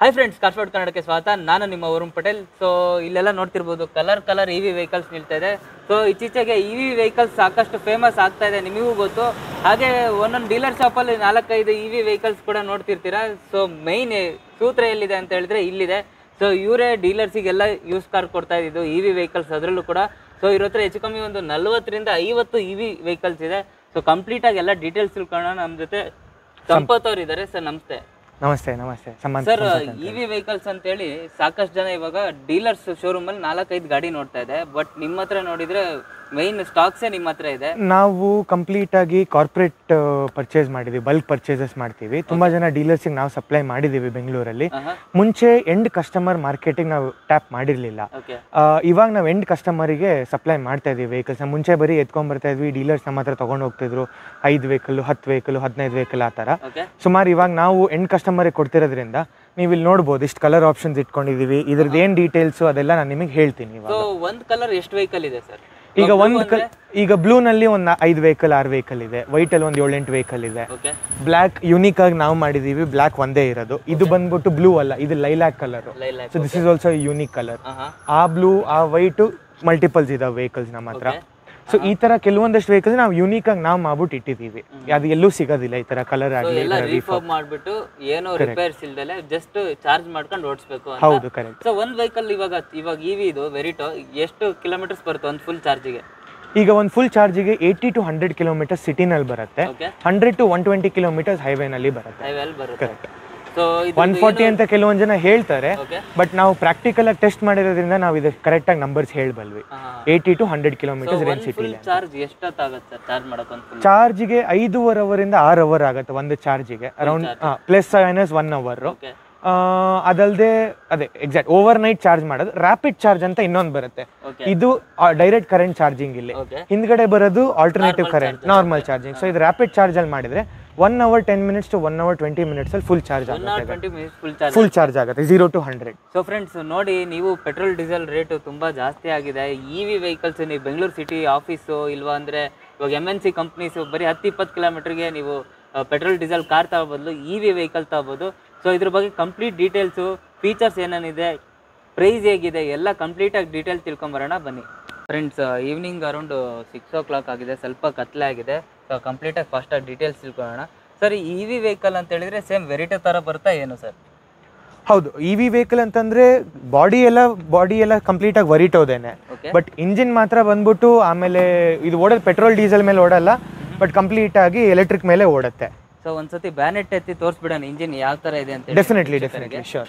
Hi friends ಕಾಸ್ವಾಡ್ ಕನ್ನಡಕ್ಕೆ ಸ್ವಾಗತ ನಾನು ನಿಮ್ಮ ವರುಣ್ ಪಟೇಲ್ ಸೊ ಇಲ್ಲೆಲ್ಲ ನೋಡ್ತಿರ್ಬೋದು colour colour E V vehicles ನಿಲ್ತಾ ಇದೆ ಸೊ ಇತ್ತೀಚೆಗೆ ಇ ವಿ ವೆಹಿಕಲ್ಸ್ ಸಾಕಷ್ಟು ಫೇಮಸ್ ಆಗ್ತಾ ಇದೆ ನಿಮಗೂ ಗೊತ್ತು ಹಾಗೆ ಒಂದೊಂದು ಡೀಲರ್ ಶಾಪಲ್ಲಿ ನಾಲ್ಕೈದು ಇ ವಿ ವೆಹಿಕಲ್ಸ್ ಕೂಡ ನೋಡ್ತಿರ್ತೀರಾ ಸೊ ಮೈನ್ ಸೂತ್ರ ಎಲ್ಲಿದೆ ಅಂತ ಹೇಳಿದ್ರೆ ಇಲ್ಲಿದೆ ಸೊ ಇವರೇ ಡೀಲರ್ಸಿಗೆಲ್ಲ ಯೂಸ್ ಕಾರ್ ಕೊಡ್ತಾ ಇದ್ದಿದ್ದು ಇ ವಿ ವೆಹಿಕಲ್ಸ್ ಅದರಲ್ಲೂ ಕೂಡ ಸೊ ಇವ್ರ ಹತ್ರ ಹೆಚ್ಚು ಕಮ್ಮಿ ಒಂದು ನಲ್ವತ್ತರಿಂದ ಐವತ್ತು ಇ ವಿ ವೆಹಿಕಲ್ಸ್ ಇದೆ ಸೊ ಕಂಪ್ಲೀಟಾಗಿ ಎಲ್ಲ ಡೀಟೇಲ್ಸ್ ತಿಳ್ಕೊಳ್ಳೋಣ ನಮ್ಮ ಜೊತೆ ಸಂಪತ್ ಅವ್ರು ಇದ್ದಾರೆ ಸರ್ ನಮಸ್ತೆ ನಮಸ್ತೆ ನಮಸ್ತೆ ಸಂಬಂಧ ಸರ್ ಇ ವಿ ವೆಹಿಕಲ್ಸ್ ಅಂತೇಳಿ ಸಾಕಷ್ಟು ಜನ ಇವಾಗ ಡೀಲರ್ಸ್ ಶೋರೂಮ್ ಅಲ್ಲಿ ನಾಲ್ಕೈದು ಗಾಡಿ ನೋಡ್ತಾ ಇದೆ ಬಟ್ ನಿಮ್ಮ ಹತ್ರ ನೋಡಿದ್ರೆ ಮೈನ್ ಸ್ಟಾಕ್ಸೇ ನಿಮ್ಮ ಹತ್ರ ಇದೆ ನಾವು ಕಂಪ್ಲೀಟ್ ಆಗಿ ಕಾರ್ಪೊರೇಟ್ ಪರ್ಚೇಸ್ ಮಾಡಿದೀವಿ ಬಲ್ಕ್ ಪರ್ಚೇಸಸ್ ಮಾಡ್ತೀವಿ ತುಂಬಾ ಜನ ಡೀಲರ್ಸಿಗೆ ನಾವು ಸಪ್ಲೈ ಮಾಡಿದೀವಿ ಬೆಂಗಳೂರಲ್ಲಿ ಮುಂಚೆ ಎಂಡ್ ಕಸ್ಟಮರ್ ಮಾರ್ಕೆಟಿಗೆ ನಾವು ಟ್ಯಾಪ್ ಮಾಡಿರಲಿಲ್ಲ ಓಕೆ ಇವಾಗ ನಾವು ಎಂಡ್ ಕಸ್ಟಮರಿಗೆ ಸಪ್ಲೈ ಮಾಡ್ತಾ ಇದೀವಿ ವೆಹಿಕಲ್ಸ್ ಮುಂಚೆ ಬರೀ ಎತ್ಕೊಂಡ್ ಬರ್ತಾ ಇದ್ವಿ ಡೀಲರ್ಸ್ ನಮ್ಮ ಹತ್ರ ತಗೊಂಡು ಹೋಗ್ತಿದ್ರು ಐದು ವೆಹಿಕಲ್ ಹತ್ತು ವೆಹಿಕಲ್ ಹದಿನೈದು ವೆಹಿಕಲ್ ಆ ಥರ ಓಕೆ ಸುಮಾರು ಇವಾಗ ನಾವು ಎಂಡ್ ಕಸ್ಟಮರಿಗೆ ಕೊಡ್ತಿರೋದ್ರಿಂದ ನೀವು ಇಲ್ಲಿ ನೋಡ್ಬೋದು ಇಷ್ಟು ಕಲರ್ ಆಪ್ಷನ್ಸ್ ಇಟ್ಕೊಂಡಿದೀವಿ ಇದ್ರದ್ದು ಏನು ಡೀಟೇಲ್ಸು ಅದೆಲ್ಲ ನಾನು ನಿಮಗೆ ಹೇಳ್ತೀನಿ ಇವಾಗ ಸೊ ಒಂದ್ ಕಲರ್ ಎಷ್ಟು ವೆಹಿಕಲ್ ಇದೆ ಸರ್ ಈಗ ಒಂದು ಕಲ್ ಈಗ ಬ್ಲೂನಲ್ಲಿ ಒಂದು ಐದು ವೆಹಿಕಲ್ ಆರು ವೆಹಿಕಲ್ ಇದೆ ವೈಟಲ್ಲಿ ಒಂದು ಏಳೆಂಟು ವೆಹಿಕಲ್ ಇದೆ ಓಕೆ ಬ್ಲ್ಯಾಕ್ ಯುನೀಕ್ ಆಗಿ ನಾವು ಮಾಡಿದೀವಿ ಬ್ಲ್ಯಾಕ್ ಒಂದೇ ಇರೋದು ಇದು ಬಂದ್ಬಿಟ್ಟು ಬ್ಲೂ ಅಲ್ಲ ಇದು lilac colour lilac so this is also unique colour ಹಾ ಆ ಬ್ಲೂ ಆ ವೈಟು ಮಲ್ಟಿಪಲ್ಸ್ ಇದಾವೆ ವೆಹಿಕಲ್ಸ್ ನಮ್ಮ ಹತ್ರ ಸೊ ಈ ತರ ಕೆಲವೊಂದಷ್ಟು ವೆಹಿಕಲ್ಸ್ ನಾವು ಯೂನಿಕ್ ಆಗಿ ನಾವು ಮಾಡ್ಬಿಟ್ಟು ಇಟ್ಟಿದ್ದೀವಿ ಅದು ಎಲ್ಲೂ ಸಿಗೋದಿಲ್ಲ ಈ ತರ ಕಲರ್ ಸೊ ಆಗಲಿ ಎಲ್ಲ ರೀಫರ್ಮ್ ಮಾಡ್ಬಿಟ್ಟು ಏನೋ ರಿಪೇರ್ಸ್ ಇಲ್ದಲೆ ಜಸ್ಟ್ ಚಾರ್ಜ್ ಮಾಡ್ಕೊಂಡು ಓಡಿಸ್ಬೇಕು ಅಂತ ಹೌದು ಕರೆಕ್ಟ್ ಸೊ ಒಂದ್ ವೆಹಿಕಲ್ ಇವಾಗ ಇವಾಗ ಇ ವಿ ಇದು ವೆರಿಟೋ ಎಷ್ಟು ಕಿಲೋಮೀಟರ್ಸ್ ಬರುತ್ತೆ ಒಂದು ಫುಲ್ ಚಾರ್ಜಿಗೆ ಈಗ ಒಂದು ಫುಲ್ ಚಾರ್ಜಿಗೆ ಏಯ್ಟಿ ಟು ಹಂಡ್ರೆಡ್ ಕಿಲೋಮೀಟರ್ ಸಿಟಿನಲ್ಲಿ ಬರುತ್ತೆ okay hundred to one twenty kilometres ಹೈವೇನಲ್ಲಿ ಬರುತ್ತೆ ಹೈವೇಲ್ ಬರುತ್ತೆ ಕರೆಕ್ಟ್ ಸೊ ಒನ್ ಫಾರ್ಟಿ ಅಂತ ಕೆಲವೊಂದು ಜನ ಹೇಳ್ತಾರೆ ಓಕೆ ಬಟ್ ನಾವು ಪ್ರಾಕ್ಟಿಕಲ್ ಆಗಿ ಟೆಸ್ಟ್ ಮಾಡಿರೋದ್ರಿಂದ ನಾವು ಇದು ಕರೆಕ್ಟ್ ಆಗಿ ನಂಬರ್ಸ್ ಹೇಳ್ಬಲ್ವಿ eighty to hundred kilometers range city full charge ಎಷ್ಟೊತ್ತಾಗುತ್ತೆ ಸರ್ ಚಾರ್ಜ್ ಮಾಡಕ್ ಒಂದು ಫುಲ್ ಚಾರ್ಜ್ಗೆ ಐದೂವರೆ ಅವರಿಂದ ಆರು ಅವರ್ ಆಗುತ್ತೆ ಒಂದು ಚಾರ್ಜಿಗೆ around plus minus one hour okay ಅದಲ್ಲದೆ ಅದೇ ಎಕ್ಸಾಕ್ಟ್ ಓವರ್ ನೈಟ್ ಚಾರ್ಜ್ ಮಾಡೋದು ರ್ಯಾಪಿಡ್ ಚಾರ್ಜ್ ಅಂತ ಇನ್ನೊಂದು ಬರುತ್ತೆ ಓಕೆ ಇದು ಡೈರೆಕ್ಟ್ ಕರೆಂಟ್ ಚಾರ್ಜಿಂಗ್ ಇಲ್ಲಿ ಓಕೆ ಹಿಂದ್ಗಡೆ ಬರೋದು alternative current normal charging so ಇದು ರ್ಯಾಪಿಡ್ ಚಾರ್ಜ್ ಅಲ್ಲಿ ಮಾಡಿದ್ರೆ one hour ten minutes to one hour twenty minutes ಅಲ್ಲಿ ಫುಲ್ ಚಾರ್ಜ್ ಒನ್ ಅವರ್ ಆಗುತ್ತೆ twenty minutes full charge full charge ಆಗುತ್ತೆ zero to hundred so friends ನೋಡಿ ನೀವು petrol diesel rate ತುಂಬ ಜಾಸ್ತಿ ಆಗಿದೆ ಇ ವಿ ವೆಹಿಕಲ್ಸ್ ನೀವು ಬೆಂಗಳೂರು ಸಿಟಿ ಆಫೀಸು ಇಲ್ವಾ ಅಂದರೆ ಇವಾಗ ಎಮ್ ಎನ್ ಸಿ ಕಂಪ್ನೀಸು ಬರೀ ಹತ್ತು ಇಪ್ಪತ್ತು ಕಿಲೋಮೀಟ್ರಿಗೆ ನೀವು ಪೆಟ್ರೋಲ್ ಡೀಸೆಲ್ ಕಾರ್ ತಗೋಬೋದು ಇ ವಿ ವೆಹಿಕಲ್ ತಗೋಬೋದು ಸೊ ಇದ್ರ ಬಗ್ಗೆ ಕಂಪ್ಲೀಟ್ ಡೀಟೇಲ್ಸು ಫೀಚರ್ಸ್ ಏನೇನಿದೆ ಪ್ರೈಸ್ ಹೇಗಿದೆ ಎಲ್ಲ ಕಂಪ್ಲೀಟಾಗಿ ಡೀಟೇಲ್ ತಿಳ್ಕೊಂಬರೋಣ ಬನ್ನಿ friends evening around six o'clock ಆಗಿದೆ ಸ್ವಲ್ಪ ಕತ್ಲೆ ಆಗಿದೆ ಸೊ ಕಂಪ್ಲೀಟಾಗಿ ಫಾಸ್ಟಾಗಿ ಡೀಟೇಲ್ಸ್ ತಿಳ್ಕೊಳ್ಳೋಣ ಸರ್ ಇ ವಿ ವೆಹಿಕಲ್ ಅಂತ ಹೇಳಿದ್ರೆ ಸೇಮ್ ವೆರೈಟಿ ಥರ ಬರುತ್ತಾ ಏನು ಸರ್ ಹೌದು ಇ ವಿ ವೆಹಿಕಲ್ ಅಂತಂದ್ರೆ ಬಾಡಿ ಎಲ್ಲ ಬಾಡಿ ಎಲ್ಲ ಕಂಪ್ಲೀಟ್ ಆಗಿ ವರಿಟೋದೇನೆ ಓಕೆ ಬಟ್ ಇಂಜಿನ್ ಮಾತ್ರ ಬಂದ್ಬಿಟ್ಟು ಆಮೇಲೆ ಇದು ಓಡೋದು ಪೆಟ್ರೋಲ್ ಡೀಸೆಲ್ ಮೇಲೆ ಓಡಲ್ಲ ಬಟ್ ಕಂಪ್ಲೀಟ್ ಆಗಿ ಎಲೆಕ್ಟ್ರಿಕ್ ಮೇಲೆ ಓಡುತ್ತೆ ಸೊ ಒಂದ್ಸತಿ ಬ್ಯಾನೆಟ್ ಎತ್ತಿ ತೋರಿಸ್ಬಿಡೋಣ ಇಂಜಿನ್ ಯಾವ ತರ ಇದೆ ಅಂತ definitely definitely sure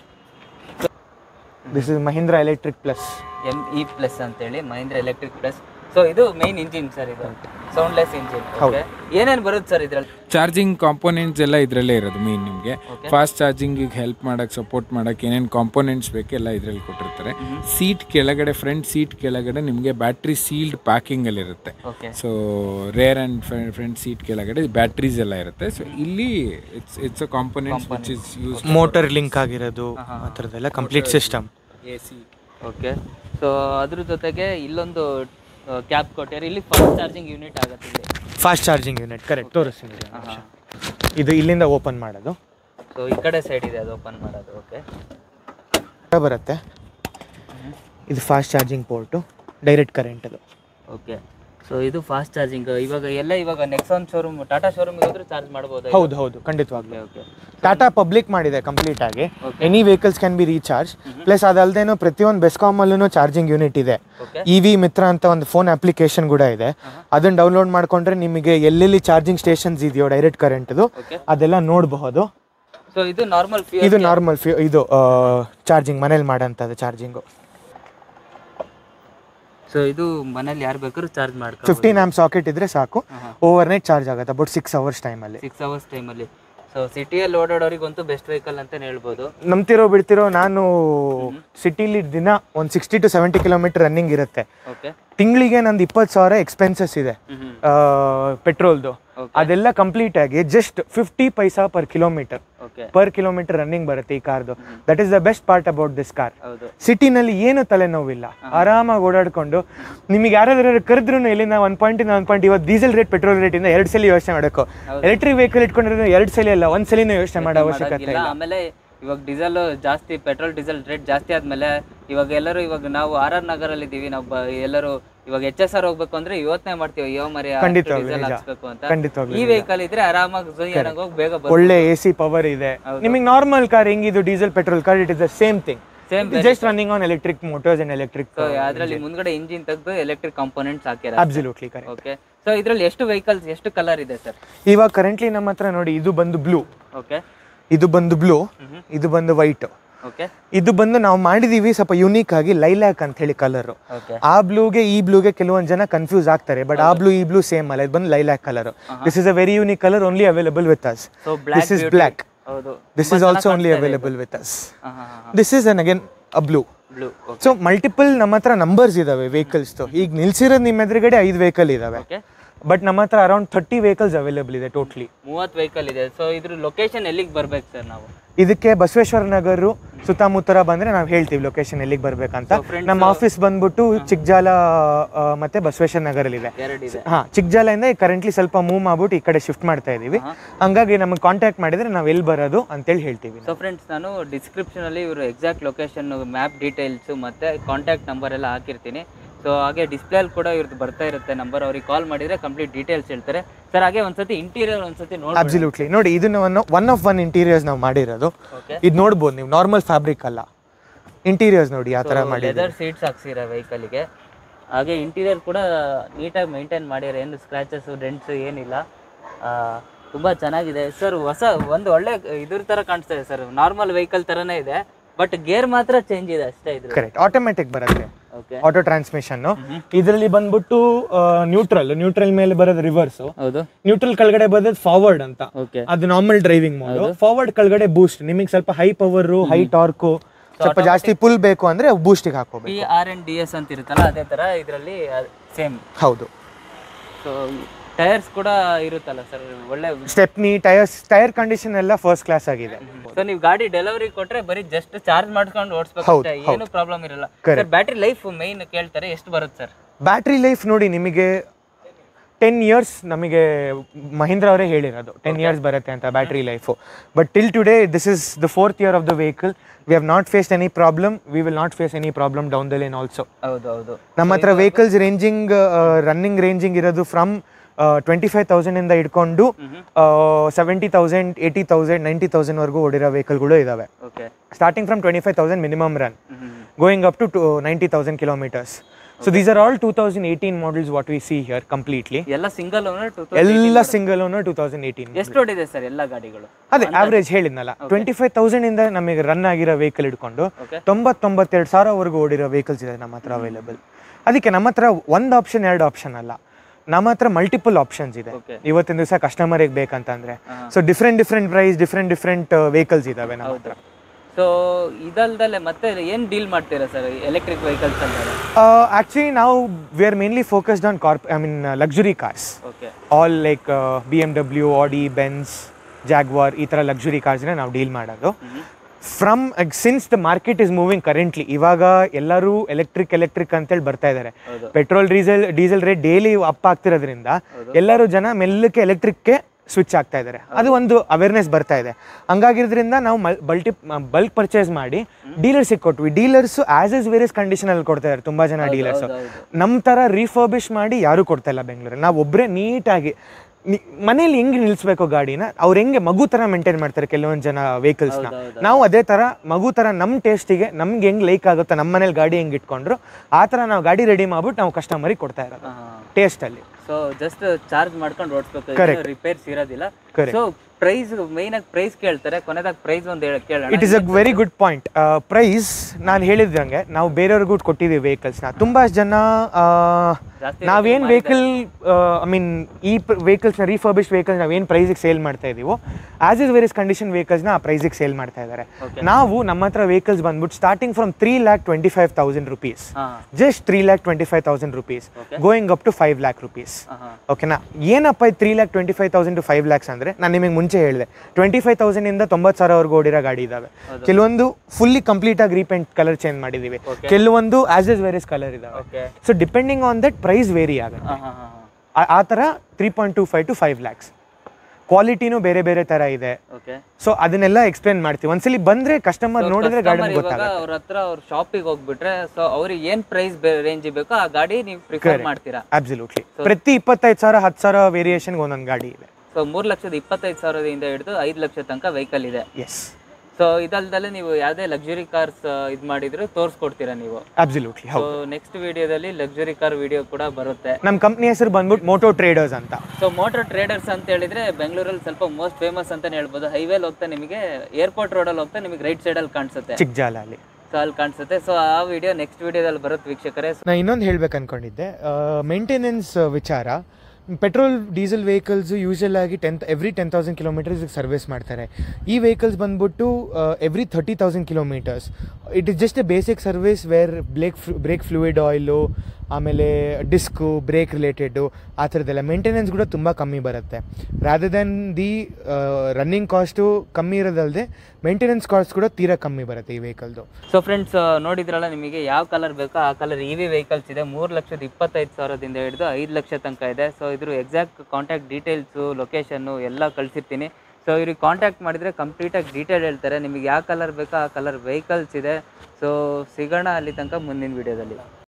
this is Mahindra electric plus M E plus ಅಂತೇಳಿ ಮಹೀಂದ್ರ ಎಲೆಕ್ಟ್ರಿಕ್ ಪ್ಲಸ್ ಸೊ ಇದು ಮೈನ್ ಇಂಜಿನ್ ಸರ್ ಇದು ಸೌಂಡ್ಲೆಸ್ ಇಂಜಿನ್ ಓಕೆ ಏನೇನು ಬರುತ್ತೆ ಸರ್ ಇದ್ರಲ್ಲಿ ಚಾರ್ಜಿಂಗ್ ಕಾಂಪೋನೆಂಟ್ಸ್ ಎಲ್ಲ ಇದರಲ್ಲೇ ಇರೋದು ಮೇನ್ ನಿಮಗೆ Okay. ಫಾಸ್ಟ್ ಚಾರ್ಜಿಂಗಿಗೆ ಹೆಲ್ಪ್ ಮಾಡಕ್ಕೆ ಸಪೋರ್ಟ್ ಮಾಡಕ್ಕೆ ಏನೇನು ಕಾಂಪೋನೆಂಟ್ಸ್ ಬೇಕು ಎಲ್ಲ ಇದರಲ್ಲಿ ಕೊಟ್ಟಿರ್ತಾರೆ ಸೀಟ್ ಕೆಳಗಡೆ ಫ್ರಂಟ್ ಸೀಟ್ ಕೆಳಗಡೆ ನಿಮಗೆ ಬ್ಯಾಟ್ರಿ ಸೀಲ್ಡ್ ಪ್ಯಾಕಿಂಗಲ್ಲಿ ಇರುತ್ತೆ okay so rear and front seat ಕೆಳಗಡೆ ಬ್ಯಾಟ್ರೀಸ್ ಎಲ್ಲ ಇರುತ್ತೆ ಸೊ ಇಲ್ಲಿ it's it's a components which is use motor link ಆಗಿರೋದು ಆ ಥರದ್ದೆಲ್ಲ complete system A C okay so ಅದ್ರ ಜೊತೆಗೆ ಇಲ್ಲೊಂದು ಕ್ಯಾಪ್ ಕೊಟ್ಟಿದ್ದಾರೆ ಇಲ್ಲಿ ಫಾಸ್ಟ್ ಚಾರ್ಜಿಂಗ್ ಯೂನಿಟ್ ಆಗುತ್ತೆ ಇಲ್ಲಿ ಫಾಸ್ಟ್ ಚಾರ್ಜಿಂಗ್ ಯೂನಿಟ್ ಕರೆಕ್ಟ್ ತೋರಿಸ್ತೀನಿ ಇರಿ ಒಂದ್ ನಿಮಿಷ. ಇದು ಇಲ್ಲಿಂದ ಓಪನ್ ಮಾಡೋದು ಸೊ ಈ ಕಡೆ ಸೈಡ್ ಇದೆ ಅದು ಓಪನ್ ಮಾಡೋದು ಓಕೆ ಬರುತ್ತೆ ಇದು fast charging port direct current ಅದು ಓಕೆ ಸೊ ಇದು ಫಾಸ್ಟ್ ಚಾರ್ಜಿಂಗ್ ಇವಾಗ ಎಲ್ಲ ಇವಾಗ ನೆಕ್ಸಾನ್ ಶೋರೂಮ್ ಟಾಟಾ ಶೋರೂಮಿಗೆ ಹೋದ್ರೆ ಚಾರ್ಜ್ ಮಾಡ್ಬೋದು ಹೌದು ಹೌದು ಖಂಡಿತವಾಗ್ಲೂ ಓಕೆ ಓಕೆ ಟಾಟಾ ಪಬ್ಲಿಕ್ ಮಾಡಿದೆ ಕಂಪ್ಲೀಟ್ ಆಗಿ Okay. Any vehicles can be recharge plus ಅದಲ್ದೇನು ಪ್ರತಿಯೊಂದು ಬೆಸ್ಕಾಮಲ್ಲೂ ಚಾರ್ಜಿಂಗ್ ಯೂನಿಟ್ ಇದೆ ಓಕೆ ಇ ವಿ ಮಿತ್ರ ಅಂತ ಒಂದು ಫೋನ್ ಅಪ್ಲಿಕೇಶನ್ ಕೂಡ ಇದೆ ಅದನ್ನ ಡೌನ್ಲೋಡ್ ಮಾಡ್ಕೊಂಡ್ರೆ ನಿಮಗೆ ಎಲ್ಲೆಲ್ಲಿ ಚಾರ್ಜಿಂಗ್ ಸ್ಟೇಷನ್ಸ್ ಇದೆಯೋ ಡೈರೆಕ್ಟ್ ಕರೆಂಟ್ದು ಓಕೆ ಅದೆಲ್ಲ ನೋಡಬಹುದು ಸೊ ಇದು ನಾರ್ಮಲ್ ಫ್ಯೂ ಇದು ನಾರ್ಮಲ್ ಇದು ಚಾರ್ಜಿಂಗ್ ಮನೇಲಿ ಮಾಡೋಂಥದ್ದು ಚಾರ್ಜಿಂಗು ಸೊ ಇದು ಮನೇಲಿ ಯಾರು ಬೇಕಾದ್ರೂ ಚಾರ್ಜ್ ಮಾಡ್ಕೊ ಫಿಫ್ಟೀನ್ ಆಮ್ ಸಾಕೆಟ್ ಇದ್ರೆ ಸಾಕು ಓವರ್ ನೈಟ್ ಚಾರ್ಜ್ ಆಗುತ್ತೆ ಅಬೌಟ್ ಸಿಕ್ಸ್ ಅವರ್ಸ್ ಟೈಮಲ್ಲಿ ಸಿಕ್ಸ್ ಅವರ್ಸ್ ಟೈಮಲ್ಲಿ ಸೊ ಸಿಟಿಯಲ್ಲಿ ಓಡಾಡೋರಿಗಂತೂ ಬೆಸ್ಟ್ ವೆಹಿಕಲ್ ಅಂತ ಹೇಳ್ಬೋದು ನಂಬ್ತಿರೋ ಬಿಡ್ತಿರೋ ನಾನು ಸಿಟಿಲಿ ದಿನ ಒಂದು sixty to seventy kilometer running ಇರುತ್ತೆ ಓಕೆ ತಿಂಗಳಿಗೆ ನಂದು ಇಪ್ಪತ್ತು ಸಾವಿರ ಎಕ್ಸ್ಪೆನ್ಸಸ್ ಇದೆ ಪೆಟ್ರೋಲ್ದು Okay. ಅದೆಲ್ಲ ಕಂಪ್ಲೀಟ್ ಆಗಿ just fifty paisa per kilometer okay per kilometer running ಬರುತ್ತೆ ಈ ಕಾರ್ದು that is the best part about this car ಹೌದು ಸಿಟಿನಲ್ಲಿ ಏನು ತಲೆನೋವಿಲ್ಲ ಆರಾಮಾಗಿ ಓಡಾಡ್ಕೊಂಡು ನಿಮಗೆ ಯಾರಾದ್ರೂ ಕರೆದ್ರು ಇಲ್ಲಿಂದ ಒನ್ ಪಾಯಿಂಟ್ ಒನ್ ಪಾಯಿಂಟ್ ಇವತ್ತು ಡೀಸೆಲ್ ರೇಟ್ ಪೆಟ್ರೋಲ್ ರೇಟ್ ಇಂದ ಎರಡು ಸಲ ಯೋಚನೆ ಮಾಡಬೇಕು ಎಲೆಕ್ಟ್ರಿಕ್ ವೆಹಿಕಲ್ ಇಟ್ಕೊಂಡಿರೋ ಎರಡು ಸಲ ಅಲ್ಲ ಒಂದ್ ಸಲಿನೂ ಯೋಚನೆ ಮಾಡೋ ಅವಶ್ಯಕತೆ ಮಾಡೋದಿಲ್ಲ. ಇಲ್ಲ ಆಮೇಲೆ ಇವಾಗ ಡೀಸೆಲ್ ಜಾಸ್ತಿ ಪೆಟ್ರೋಲ್ ಡೀಸೆಲ್ ರೇಟ್ ಜಾಸ್ತಿ ಆದ್ಮೇಲೆ ಇವಾಗ ಎಲ್ಲರೂ ಇವಾಗ ನಾವು ಆರ್ ಆರ್ ನಗರಲ್ಲಿ ಇದ್ದೀವಿ ನಾವು ಬ- ಎಲ್ಲರೂ ಇವಾಗ ಎಚ್ ಎಸ್ ಆರ್ ಹೋಗ್ಬೇಕು ಅಂದ್ರೆ ಯೋಚನೆ ಮಾಡ್ತೀವಿ ಅಯ್ಯೋ ಮರಿ ಖಂಡಿತವಾಗ್ಲೂ ಡೀಸೆಲ್ ನಿಜ. ಹಾಕ್ಸ್ಬೇಕು ಅಂತ ಖಂಡಿತವಾಗ್ಲೂ ಈ ವೆಹಿಕಲ್ ಇದ್ರೆ ಆರಾಮಾಗಿ ಜೊಯ್ಯಾನಾಗಿ ಹೋಗಿ ಬೇಗ ಬರ್ಬೋದು. ಒಳ್ಳೆ ಎ ಸಿ ಪವರ್ ಇದೆ ನಿಮಗೆ ನಾರ್ಮಲ್ ಕಾರ್ ಹೆಂಗಿದು diesel petrol car it is the same thing Same just running on electric motors and electric so ಅದ್ರಲ್ಲಿ ಮುಂದ್ಗಡೆ ಇಂಜಿನ್ ತೆಗೆದು ಎಲೆಕ್ಟ್ರಿಕ್ ಕಾಂಪೋನೆಂಟ್ಸ್ ಹಾಕ್ಯಾರ ಅಬ್ಸಲ್ಯೂಟ್ಲಿ ಕರೆಕ್ಟ್ ಓಕೆ ಸೊ ಇದ್ರಲ್ಲಿ ಎಷ್ಟು ವೆಹಿಕಲ್ಸ್ ಎಷ್ಟು ಕಲರ್ ಇದೆ ಸರ್ ಇವಾಗ ಕರೆಂಟ್ಲಿ ನಮ್ಮ ಹತ್ರ ನೋಡಿ ಇದು ಬಂದು ಬ್ಲೂ ಓಕೆ ಇದು ಬಂದು ಬ್ಲೂ ಇದು ಬಂದು ವೈಟ್ ಓಕೆ ಇದು ಬಂದು ನಾವು ಮಾಡಿದೀವಿ ಸ್ವಲ್ಪ ಯುನೀಕ್ ಆಗಿ ಲೈಲ್ಯಾಕ್ ಅಂತ ಹೇಳಿ ಕಲರ್ ಓಕೆ ಆ ಬ್ಲೂಗೆ ಈ ಬ್ಲೂಗೆ ಕೆಲವೊಂದು ಜನ ಕನ್ಫ್ಯೂಸ್ ಆಗ್ತಾರೆ ಬಟ್ ಆ ಬ್ಲೂ ಈ ಬ್ಲೂ ಸೇಮ್ ಅಲ್ಲ ಇದು ಬಂದು lilac colour this is a very unique colour only available with us so black this is black ಹೌದು this is also only available with us ಹಾಂ ಹಾಂ this is an again a blue blue so multiple ನಮ್ಮ ಹತ್ರ numbers ಇದಾವೆ ವೆಹಿಕಲ್ಸ್ದು ಈಗ ನಿಲ್ಸಿರೋದು ನಿಮ್ಮ ಎದುರುಗಡೆ ಐದು ವೆಹಿಕಲ್ ಇದಾವೆ ಓಕೆ ಬಟ್ ನಮ್ಮ ಹತ್ರ ಅರೌಂಡ್ ಥರ್ಟಿ ವೆಹಿಕಲ್ಸ್ ಅವೈಲೇಬಲ್ ಇದೆ ಟೋಟ್ಲಿ ಮೂವತ್ತು ವೆಹಿಕಲ್ ಇದೆ ಸೊ ಇದ್ರ ಲೊಕೇಶನ್ ಎಲ್ಲಿಗೆ ಬರ್ಬೇಕು ಸರ್ ನಾವು ಇದಕ್ಕೆ ಬಸವೇಶ್ವರ ನಗರು ಸುತ್ತಮುತ್ತರ ಬಂದ್ರೆ ನಾವು ಹೇಳ್ತೀವಿ ಲೊಕೇಶನ್ ಎಲ್ಲಿಗೆ ಬರ್ಬೇಕಂತ friends- ನಮ್ಮ ಆಫೀಸ್ ಬಂದ್ಬಿಟ್ಟು ಚಿಕ್ಕಜಾಲ ಆ, ಮತ್ತೆ ಬಸವೇಶ್ವರ ನಗರಲ್ಲಿದೆ ಎರಡಿದೆ ಹಾ ಚಿಕ್ಕಜಾಲಿಂದ ಕರೆಂಟ್ಲಿ ಸ್ವಲ್ಪ ಮೂವ್ ಮಾಡ್ಬಿಟ್ಟು ಈ ಕಡೆ ಶಿಫ್ಟ್ ಮಾಡ್ತಾ ಇದೀವಿ ಹಂಗಾಗಿ ನಮಗೆ ಕಾಂಟ್ಯಾಕ್ಟ್ ಮಾಡಿದ್ರೆ ನಾವು ಎಲ್ಲಿ ಬರೋದು ಅಂತೇಳಿ ಹೇಳ್ತೀವಿ ಸೊ ಫ್ರೆಂಡ್ಸ್ ನಾನು description ಅಲ್ಲಿ ಇವರು ಎಕ್ಸಾಕ್ಟ್ ಲೊಕೇಶನ್ ಮ್ಯಾಪ್ ಡೀಟೇಲ್ಸು ಮತ್ತು ಕಾಂಟ್ಯಾಕ್ಟ್ ನಂಬರ್ ಎಲ್ಲ ಹಾಕಿರ್ತೀನಿ ಸೊ ಹಾಗೆ ಡಿಸ್ಪ್ಲೇಲಿ ಕೂಡ ಇವ್ರದ್ದು ಬರ್ತಾ ಇರುತ್ತೆ ನಂಬರ್ ಅವ್ರಿಗೆ ಕಾಲ್ ಮಾಡಿದರೆ ಕಂಪ್ಲೀಟ್ ಡೀಟೇಲ್ಸ್ ಹೇಳ್ತಾರೆ ಸರ್ ಹಾಗೆ ಒಂದ್ಸತಿ ಇಂಟೀರಿಯರ್ ಒಂದ್ಸತಿ ನೋಡಿ ಅಬ್ಸಲ್ಯೂಟ್ಲಿ ನೋಡಿ ಇದನ್ನ ಒನ್ ಆಫ್ ಒನ್ ಇಂಟೀರಿಯರ್ಸ್ ನಾವು ಮಾಡಿರೋದು ಓಕೆ ಇದು ನೋಡ್ಬೋದು ನೀವು ನಾರ್ಮಲ್ ಫ್ಯಾಬ್ರಿಕ್ ಅಲ್ಲ ಇಂಟೀರಿಯರ್ಸ್ ನೋಡಿ ಯಾವ ಥರ ಮಾಡಿ ಲೆದರ್ ಸೀಟ್ಸ್ ಹಾಕ್ಸಿರೋ ವೆಹಿಕಲ್ಗೆ ಹಾಗೆ ಇಂಟೀರಿಯರ್ ಕೂಡ ನೀಟಾಗಿ ಮೇಂಟೈನ್ ಮಾಡಿರೋ ಏನು ಸ್ಕ್ರಾಚಸ್ ಡೆಂಟ್ಸ್ ಏನಿಲ್ಲ ಆ, ತುಂಬಾ ಚೆನ್ನಾಗಿದೆ ಸರ್ ಹೊಸ ಒಂದು ಒಳ್ಳೆ ಇದ್ರ ಥರ ಕಾಣಿಸ್ತಾ ಸರ್ ನಾರ್ಮಲ್ ವೆಹಿಕಲ್ ಥರನೇ ಇದೆ ಬಟ್ ಗೇರ್ ಮಾತ್ರ ಚೇಂಜ್ ಇದೆ ಅಷ್ಟೇ ಇದ್ರ ಕರೆಕ್ಟ್ ಆಟೋಮೆಟಿಕ್ ಬರುತ್ತೆ ಓಕೆ ಆಟೋ ಟ್ರಾನ್ಸ್ಮಿಷನ್ ಇದರಲ್ಲಿ ಬಂದ್ಬಿಟ್ಟು ನ್ಯೂಟ್ರಲ್ ನ್ಯೂಟ್ರಲ್ ಮೇಲೆ ಬರೋದು ರಿವರ್ಸ್ ಹೌದು ನ್ಯೂಟ್ರಲ್ ಕೆಳಗಡೆ ಬರೋದು ಫಾರ್ವರ್ಡ್ ಅಂತ ಓಕೆ ಅದು ನಾರ್ಮಲ್ ಡ್ರೈವಿಂಗ್ ಮೋಡ್ ಫಾರ್ವರ್ಡ್ ಕೆಳಗಡೆ ಬೂಸ್ಟ್ ನಿಮಗೆ ಸ್ವಲ್ಪ ಹೈ ಪವರ್ ಹೈ ಟಾರ್ಕು ಸ್ವಲ್ಪ ಜಾಸ್ತಿ ಪುಲ್ ಬೇಕು ಅಂದ್ರೆ ಬೂಸ್ಟಿಗೆ ಹಾಕೋಬೇಕು P R N D S ಅಂತ ಇರುತ್ತಲ್ಲ ಅದೇ ಥರ ಇದರಲ್ಲಿ ಸೇಮ್ ಹೌದು ಸೊ ಟೈರ್ಸ್ ಕೂಡ ಇರುತ್ತಲ್ಲ ಸರ್ ಒಳ್ಳೆ ಸ್ಟೆಪ್ನಿ ಟೈರ್ಸ್ ಟೈರ್ ಕಂಡೀಷನ್ ಎಲ್ಲ ಫಸ್ಟ್ ಕ್ಲಾಸ್ ಆಗಿದೆ ಸೊ ನೀವು ಗಾಡಿ ಡೆಲಿವರಿ ಕೊಟ್ರೆ ಬರೀ ಜಸ್ಟ್ ಚಾರ್ಜ್ ಮಾಡ್ಕೊಂಡು ಓಡಿಸ್ಬೇಕು ಹೌದು, ಅಷ್ಟೇ ಏನು ಪ್ರಾಬ್ಲಮ್ ಇರಲ್ಲ ಸರ್ ಬ್ಯಾಟ್ರಿ ಲೈಫ್ ಮೈನ್ ಕೇಳ್ತಾರೆ ಎಷ್ಟು ಬರುತ್ತೆ ಸರ್ ಬ್ಯಾಟ್ರಿ ಲೈಫ್ ನೋಡಿ ನಿಮಗೆ ಟೆನ್ ಇಯರ್ಸ್ ನಮಗೆ ಮಹೀಂದ್ರ ಅವರೇ ಹೇಳಿರೋದು ಟೆನ್ ಇಯರ್ಸ್ ಬರುತ್ತೆ ಅಂತ battery life but till today this is the fourth year of the vehicle we have not faced any problem we will not face any problem down the lane also ಹೌದು ಹೌದು ನಮ್ಮ ಹತ್ರ vehicles ranging running ranging ಇರೋದು from twenty five ತೌಸಂಡಿಂದ ಇಟ್ಕೊಂಡು seventy thousand eighty thousand ninety ತೌಸಂಡ್ವರೆಗೂ ಓಡಿರೋ ವೆಹಿಕಲ್ಗಳು ಇದಾವೆ okay starting from twenty five thousand minimum run going up to ninety thousand kilometres so these are all two thousand eighteen models what we see here completely ಎಲ್ಲ single owner too ಎಲ್ಲ single owner two thousand eighteen ಎಷ್ಟು ಓಡಿದೆ sir ಎಲ್ಲ ಗಾಡಿಗಳು ಅದೇ average ಹೇಳಿದ್ನಲ್ಲ twenty five thousand ಇಂದ ನಮಗೆ ರನ್ ಆಗಿರೋ ವೆಹಿಕಲ್ ಇಟ್ಕೊಂಡು Okay. ತೊಂಬತ್ತೊಂಬತ್ತೆರಡು ಸಾವಿರವರೆಗೂ ಓಡಿರೋ ವೆಹಿಕಲ್ಸ್ ಇದೆ ನಮ್ಮ ಹತ್ರ ಅವೈಲೇಬಲ್ ಅದಕ್ಕೆ ನಮ್ಮ ಹತ್ರ ಒಂದು ಆಪ್ಷನ್ ಎರಡು ಆಪ್ಷನ್ ಅಲ್ಲ ನಮ್ಮ ಹತ್ರ ಮಲ್ಟಿಪಲ್ ಆಪ್ಷನ್ಸ್ ಇದೆ Okay. ಇವತ್ತಿನ ದಿವಸ ಕಸ್ಟಮರಿಗೆ ಬೇಕಂತಂದ್ರೆ so different different price different different vehicles ಇದಾವೆ ನಮ್ಮ ಹತ್ರ ಸೊ ಇದಲ್ದಲೆ ಮತ್ತೆ ಏನು ಡೀಲ್ ಮಾಡ್ತೀರಾ ಸರ್ ಎಲೆಕ್ಟ್ರಿಕ್ ವೆಹಿಕಲ್ಸ್ ಅಂದ್ರೆ ಆಕ್ಚುಲಿ ನಾವು we are mainly focused on corp I mean luxury cars okay all like B M W Audi Benz Jaguar ಈ ಥರ ಲಕ್ಸುರಿ ಕಾರ್ಸ್ನ ನಾವು ಡೀಲ್ ಮಾಡೋದು from since the market is moving currently ಇವಾಗ ಎಲ್ಲರೂ electric electric ಅಂತೇಳಿ ಬರ್ತಾ ಇದ್ದಾರೆ ಹೌದು. Petrol diesel diesel rate daily up ಆಗ್ತಿರೋದ್ರಿಂದ ಎಲ್ಲರೂ ಜನ ಮೆಲ್ಲಕ್ಕೆ ಎಲೆಕ್ಟ್ರಿಕ್ಗೆ ಸ್ವಿಚ್ ಆಗ್ತಾ ಇದ್ದಾರೆ ಅದು ಒಂದು ಅವೇರ್ನೆಸ್ ಬರ್ತಾ ಇದೆ ಹಂಗಾಗಿರೋದ್ರಿಂದ ನಾವು ಬಲ್ಟಿ ಬಲ್ಕ್ ಪರ್ಚೇಸ್ ಮಾಡಿ ಡೀಲರ್ಸಿಗೆ ಕೊಟ್ವಿ ಡೀಲರ್ಸ್ ಆಸ್ ಇಸ್ ವೇರಿಯಸ್ ಕಂಡೀಷನಲ್ಲಿ ಕೊಡ್ತಾ ಇದ್ದಾರೆ ತುಂಬ ಜನ ಡೀಲರ್ಸ್ ನಮ್ಮ ಥರ ರೀಫರ್ಬಿಶ್ ಮಾಡಿ ಯಾರೂ ಕೊಡ್ತಾ ಇಲ್ಲ ಬೆಂಗಳೂರಲ್ಲಿ ನಾವು ಒಬ್ಬರೇ ನೀಟಾಗಿ ಮನೇಲಿ ಹೆಂಗೆ ನಿಲ್ಲಿಸ್ಬೇಕು ಗಾಡಿನ ಅವ್ರು ಹೆಂಗೆ ಮಗು ಥರ ಮೇಂಟೈನ್ ಮಾಡ್ತಾರೆ ಕೆಲವೊಂದು ಜನ ವೆಹಿಕಲ್ಸ್ನ ನಾವು ಅದೇ ಥರ ಮಗು ಥರ ನಮ್ಮ ಟೇಸ್ಟಿಗೆ ನಮ್ಗೆ ಹೆಂಗೆ ಲೈಕ್ ಆಗುತ್ತೋ ನಮ್ಮ ಮನೇಲಿ ಗಾಡಿ ಹೆಂಗೆ ಇಟ್ಕೊಂಡ್ರು ಆ ಥರ ನಾವು ಗಾಡಿ ರೆಡಿ ಮಾಡ್ಬಿಟ್ಟು ನಾವು ಕಸ್ಟಮರಿಗೆ ಕೊಡ್ತಾ ಇರೋದು ಟೇಸ್ಟಲ್ಲಿ ಸೊ ಜಸ್ಟ್ ಚಾರ್ಜ್ ಮಾಡ್ಕೊಂಡು ಓಡಿಸ್ಬೇಕು ರಿಪೇರ್ಸ್ ಇರೋದಿಲ್ಲ Correct. ಸೊ ಪ್ರೈಸ್ ಮೈನ್ ಆಗಿ ಪ್ರೈಸ್ ಕೇಳ್ತಾರೆ ಕೊನೆದಾಗ ಪ್ರೈಸ್ ಒಂದು ಹೇಳಿ ಕೇಳೋಣ it is a very good point price ನಾನು ಹೇಳಿದಂಗೆ ನಾವು ಬೇರೆಯವ್ರಿಗೂ ಕೊಟ್ಟಿದ್ದೀವಿ ವೆಹಿಕಲ್ಸ್ನ ತುಂಬ ಜನ ಆ, ಜಾಸ್ತಿ ನಾವೇನು ವೆಹಿಕಲ್ ಐ ಮೀನ್ ಈ ವೆಹಿಕಲ್ಸ್ನ ರೀಫರ್ಬಿಶ್ ವೆಹಿಕಲ್ಸ್ ನಾವೇನು ಪ್ರೈಸಿಗೆ ಸೇಲ್ ಮಾಡ್ತಾ ಇದೀವೋ ಆಸ್ ಇಸ್ ವೇರಿಯಸ್ ಕಂಡೀಷನ್ ವೆಹಿಕಲ್ಸ್ನ ಆ ಪ್ರೈಸಿಗೆ ಸೇಲ್ ಮಾಡ್ತಾ ಇದ್ದಾರೆ ನಾವು ನಮ್ಮ ಹತ್ರ ವೆಹಿಕಲ್ಸ್ ಬಂದ್ಬಿಟ್ಟು starting from three lakh twenty five thousand rupees ಹಾಂ just three lakh twenty five thousand rupees going up to five lakh rupees ಹಾಂ ಓಕೆನಾ ಏನಪ್ಪ three lakh twenty five thousand to five lakhs ಅಂದರೆ ನಾನು ನಿಮಗೆ ಮುಂಚೆ ಹೇಳಿದೆ ಟ್ವೆಂಟಿ ಫೈವ್ ತೌಸಂಡ್ ಇಂದ ತೊಂಬತ್ತು ಸಾವಿರವರೆಗೂ ಓಡಿರೋ ಗಾಡಿ ಇದಾವೆ ಕೆಲವೊಂದು ಫುಲ್ಲಿ ಕಂಪ್ಲೀಟ್ ಆಗಿ ರೀಪೇಂಟ್ ಕಲರ್ ಚೇಂಜ್ ಮಾಡಿದೀವಿ ಕೆಲವೊಂದು ಆಸ್ ಇಸ್ ವೇರಿಯಸ್ ಕಲರ್ ಇದಾವೆ okay so depending on that price vary ಆಗುತ್ತೆ ಹಾಂ ಹಾಂ ಹಾಂ ಆ- ಆ ಥರ three point two five to five lakhs ಕ್ವಾಲಿಟಿನೂ ಬೇರೆ ಬೇರೆ ಥರ ಇದೆ ಓಕೆ ಸೊ ಅದನ್ನೆಲ್ಲ ಎಕ್ಸ್ಪ್ಲೇನ್ ಮಾಡ್ತೀವಿ ಒಂದ್ಸಲಿ ಬಂದರೆ ಕಸ್ಟಮರ್ ನೋಡಿದ್ರೆ ಗಾಡಿ ಇವಾಗ ಗೊತ್ತಾಗುತ್ತೆ ಅವ್ರ ಹತ್ರ ಅವ್ರ ಶಾಪಿಗೆ ಹೋಗ್ಬಿಟ್ರೆ ಸೊ ಅವ್ರಿಗೆ ಏನ್ ಪ್ರೈಸ್ ರೇಂಜ್ ಬೇಕೋ ಆ ಗಾಡಿ ನೀವು ಪ್ರಿಫರ್ ಮಾಡ್ತೀರಾ ಅಬ್ಸಲ್ಯೂಟ್ಲಿ ಪ್ರತಿ ಇಪ್ಪತ್ತೈದು ಸಾವಿರ ಹತ್ತು ಸಾವಿರ ವೇರಿಯೇಷನ್ಗೆ ಒಂದೊಂದು ಗಾಡಿ ಇದೆ ಸೊ ಮೂರ್ ಲಕ್ಷದ ಇಪ್ಪತ್ತೈದು ಸಾವಿರದಿಂದ ಹಿಡಿದು ಐದು ಲಕ್ಷ ತನಕ ವೆಹಿಕಲ್ ಇದೆ ಎಸ್ ಸೊ ಇದಲ್ದಲ್ಲೇ ನೀವು ಯಾವುದೇ ಲಕ್ಸುರಿ ಕಾರ್ಸ್ ಇದು ಮಾಡಿದ್ರು ತೋರಿಸ್ಕೊಡ್ತೀರಾ ನೀವು ಅಬ್ಸಲ್ಯೂಟ್ಲಿ ಸೊ ಹೌದು ನೆಕ್ಸ್ಟ್ ವಿಡಿಯೋದಲ್ಲಿ ಲಕ್ಸುರಿ ಕಾರ್ ವಿಡಿಯೋ ಕೂಡ ಬರುತ್ತೆ ನಮ್ಮ ಕಂಪ್ನಿ ಹೆಸರು ಬಂದ್ಬಿಟ್ಟು ಮೋಟೋ ಟ್ರೇಡರ್ಸ್ ಅಂತ ಸೊ ಮೋಟರ್ ಟ್ರೇಡರ್ಸ್ ಅಂತ ಹೇಳಿದ್ರೆ ಬೆಂಗಳೂರಲ್ಲಿ ಸ್ವಲ್ಪ ಮೋಸ್ಟ್ ಫೇಮಸ್ ಅಂತಾನೆ ಹೇಳ್ಬೋದು ಹೈವೇಲಿ ಹೋಗ್ತಾ ನಿಮಗೆ ಏರ್ಪೋರ್ಟ್ ರೋಡಲ್ಲಿ ಹೋಗ್ತಾ ನಿಮಗೆ ರೈಟ್ ಸೈಡಲ್ಲಿ ಕಾಣಿಸುತ್ತೆ ಚಿಕ್ಕಜಾಲ ಅಲ್ಲಿ ಸೊ ಅಲ್ಲಿ ಕಾಣಿಸುತ್ತೆ ಸೊ ಆ ವಿಡಿಯೋ ನೆಕ್ಸ್ಟ್ ವಿಡಿಯೋದಲ್ಲಿ ಬರುತ್ತೆ ವೀಕ್ಷಕರೇ ನಾ ಇನ್ನೊಂದು ಹೇಳ್ಬೇಕು ಅನ್ಕೊಂಡಿದ್ದೆ ಮೇಂಟೆನೆನ್ಸ್ ವಿಚಾರ ಪೆಟ್ರೋಲ್ ಡೀಸೆಲ್ ವೆಹಿಕಲ್ಸು ಯೂಶಲ್ ಆಗಿ ten every ten thousand kilometers service ಮಾಡ್ತಾರೆ ಈ ವೆಹಿಕಲ್ಸ್ ಬಂದ್ಬಿಟ್ಟು every thirty thousand kilometers it is just a basic service where brake brake fluid oil ಆಮೇಲೆ ಡಿಸ್ಕು ಬ್ರೇಕ್ ರಿಲೇಟೆಡು ಆ ಥರದ್ದೆಲ್ಲ ಮೇಂಟೆನೆನ್ಸ್ ಕೂಡ ತುಂಬ ಕಮ್ಮಿ ಬರುತ್ತೆ rather than the running cost ಕಮ್ಮಿ ಇರೋದಲ್ಲದೆ ಮೇಂಟೆನೆನ್ಸ್ ಕಾಸ್ಟ್ ಕೂಡ ತೀರಾ ಕಮ್ಮಿ ಬರುತ್ತೆ ಈ ವೆಹಿಕಲ್ದು ಸೊ ಫ್ರೆಂಡ್ಸ್ ನೋಡಿದ್ರಲ್ಲ ನಿಮಗೆ ಯಾವ ಕಲರ್ ಬೇಕೋ ಆ ಕಲರ್ ಇ ವಿ ವೆಹಿಕಲ್ಸ್ ಇದೆ ಮೂರು ಲಕ್ಷದ ಇಪ್ಪತ್ತೈದು ಸಾವಿರದಿಂದ ಹಿಡಿದು ಐದು ಲಕ್ಷ ತನಕ ಇದೆ ಸೊ ಇದ್ರ ಎಕ್ಸಾಕ್ಟ್ ಕಾಂಟ್ಯಾಕ್ಟ್ ಡೀಟೇಲ್ಸು ಲೊಕೇಶನ್ನು ಎಲ್ಲ ಕಳಿಸಿರ್ತೀನಿ ಸೊ ಇವ್ರಿಗೆ ಕಾಂಟ್ಯಾಕ್ಟ್ ಮಾಡಿದರೆ ಕಂಪ್ಲೀಟಾಗಿ ಡೀಟೇಲ್ ಹೇಳ್ತಾರೆ ನಿಮಗೆ ಯಾವ ಕಲರ್ ಬೇಕೋ ಆ ಕಲರ್ ವೆಹಿಕಲ್ಸ್ ಇದೆ ಸೊ ಸಿಗೋಣ ಅಲ್ಲಿ ತನಕ ಮುಂದಿನ ವಿಡಿಯೋದಲ್ಲಿ